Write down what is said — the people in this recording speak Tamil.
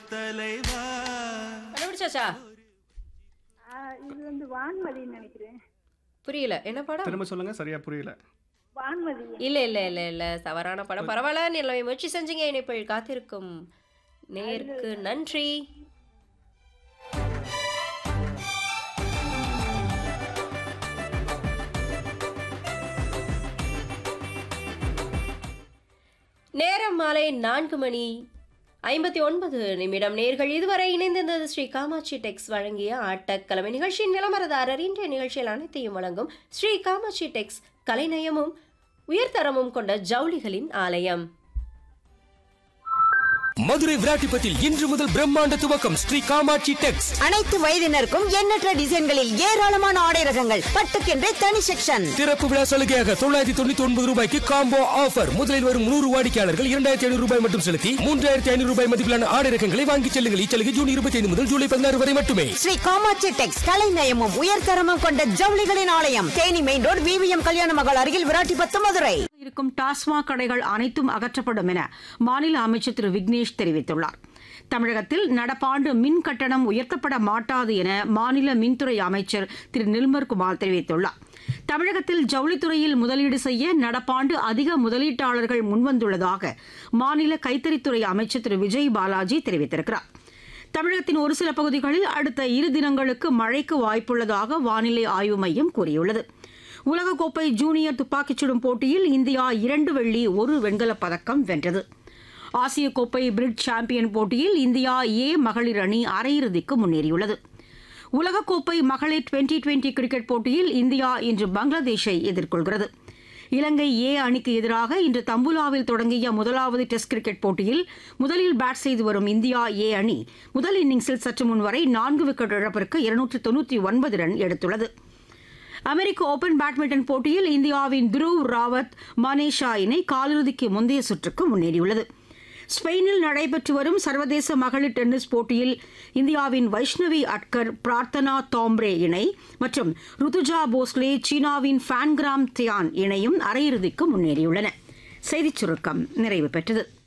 தலைவா கண்டுபிடிச்சாச்சா ஆ, இது வந்து வான்மதின்னு நினைக்கிறேன் புரியல என்ன படம் திரும்ப சொல்லுங்க சரியா புரியல வான்மதி இல்ல இல்ல இல்ல இல்ல தவறான படம் பரவாயில்ல நிலவை முயற்சி செஞ்சீங்க இணைப்பில் காத்திருக்கும் நேருக்கு நன்றி நேரம் மாலை நான்கு மணி ஐம்பத்தி ஒன்பது நிமிடம் நேர்கள் இதுவரை இணைந்திருந்தது ஸ்ரீ காமாட்சி டெக்ஸ் வழங்கிய ஆட்டக்கிழமை நிகழ்ச்சியின் விளம்பரதாரர் இன்றைய நிகழ்ச்சியில் அனைத்தையும் வழங்கும் ஸ்ரீ காமாட்சி டெக்ஸ் கலைநயமும் உயர்தரமும் கொண்ட ஜவுளிகளின் ஆலயம் மதுரை விராட்டிப்பத்தில் இன்று முதல் பிரம்மாண்ட துவக்கம் ஸ்ரீ காமாட்சி டெக்ஸ் அனைத்து வயதினருக்கும் எண்ணற்ற டிசைன்களில் ஏராளமான ஆடை ரகங்கள் பட்டுக்கென்றே தனி செக்ஷன் திறப்பு விழா சலுகையாக தொள்ளாயிரத்தி தொண்ணூத்தி ஒன்பது ரூபாய்க்கு காம்போ ஆஃபர் முதலில் வரும் நூறு வாடிக்கையாளர்கள் இரண்டாயிரத்தி ஐநூறு ரூபாய் மட்டும் செலுத்தி மூன்றாயிரத்தி ஐநூறு ரூபாய் மதிப்பிலான ஆடை ரகங்களை வாங்கிச் செல்லுங்கள் இச்சலுகை ஜூன் இருபத்தி ஐந்து முதல் ஜூலை பதினாறு வரை மட்டுமே ஸ்ரீ காமாட்சி டெக்ஸ் கலைநயமும் உயர்தரமும் கொண்ட ஜவுளிகளின் ஆலயம் தேனி மெயின் ரோடு விவிஎம் கல்யாண மகள் அருகில் விராட்டிபத்து மதுரை இருக்கும் டாஸ்மாக் கடைகள் அனைத்தும் அகற்றப்படும் என மாநில அமைச்சர் திரு விக்னேஷ் தெரிவித்துள்ளார் தமிழகத்தில் நடப்பாண்டு மின் கட்டணம் உயர்த்தப்பட மாட்டாது என மாநில மின்துறை அமைச்சர் திரு நிர்மல்குமார் தெரிவித்துள்ளார் தமிழகத்தில் ஜவுளித்துறையில் முதலீடு செய்ய நடப்பாண்டு அதிக முதலீட்டாளர்கள் முன்வந்துள்ளதாக மாநில கைத்தறித்துறை அமைச்சர் திரு விஜய் பாலாஜி தெரிவித்திருக்கிறார் தமிழகத்தின் ஒரு சில பகுதிகளில் அடுத்த இரு தினங்களுக்கு மழைக்கு வாய்ப்புள்ளதாக வானிலை ஆய்வு மையம் கூறியுள்ளது உலகக்கோப்பை ஜூனியர் துப்பாக்கிச் சுடும் போட்டியில் இந்தியா இரண்டு வெள்ளி ஒரு வெண்கலப் பதக்கம் வென்றது ஆசிய கோப்பை பிரிட் சாம்பியன் போட்டியில் இந்தியா ஏ மகளிர் அணி அரையிறுதிக்கு முன்னேறியுள்ளது உலகக்கோப்பை மகளிர் டுவெண்டி டுவெண்டி கிரிக்கெட் போட்டியில் இந்தியா இன்று பங்களாதேஷை எதிர்கொள்கிறது இலங்கை ஏ அணிக்கு எதிராக இன்று தம்புலாவில் தொடங்கிய முதலாவது டெஸ்ட் கிரிக்கெட் போட்டியில் முதலில் பேட் செய்து வரும் இந்தியா ஏ அணி முதல் இன்னிங்ஸில் சற்று முன் வரை நான்கு விக்கெட் இழப்பிற்கு இருநூற்று தொண்ணூற்றி ஒன்பது ரன் எடுத்துள்ளது அமெரிக்க ஓபன் பேட்மிண்டன் போட்டியில் இந்தியாவின் துருவ் ராவத் மனேஷா இணை காலிறுதிக்கு முந்தைய சுற்றுக்கு முன்னேறியுள்ளது ஸ்பெயினில் நடைபெற்று வரும் சர்வதேச மகளிர் டென்னிஸ் போட்டியில் இந்தியாவின் வைஷ்ணவி அட்கர் பிரார்த்தனா தாம்ரே இணை மற்றும் ருதுஜா போஸ்லே சீனாவின் ஃபேன்கிராம் தியான் இணையும் அரையிறுதிக்கு முன்னேறியுள்ளன செய்திச் சுருக்கம் நிறைவு பெற்றது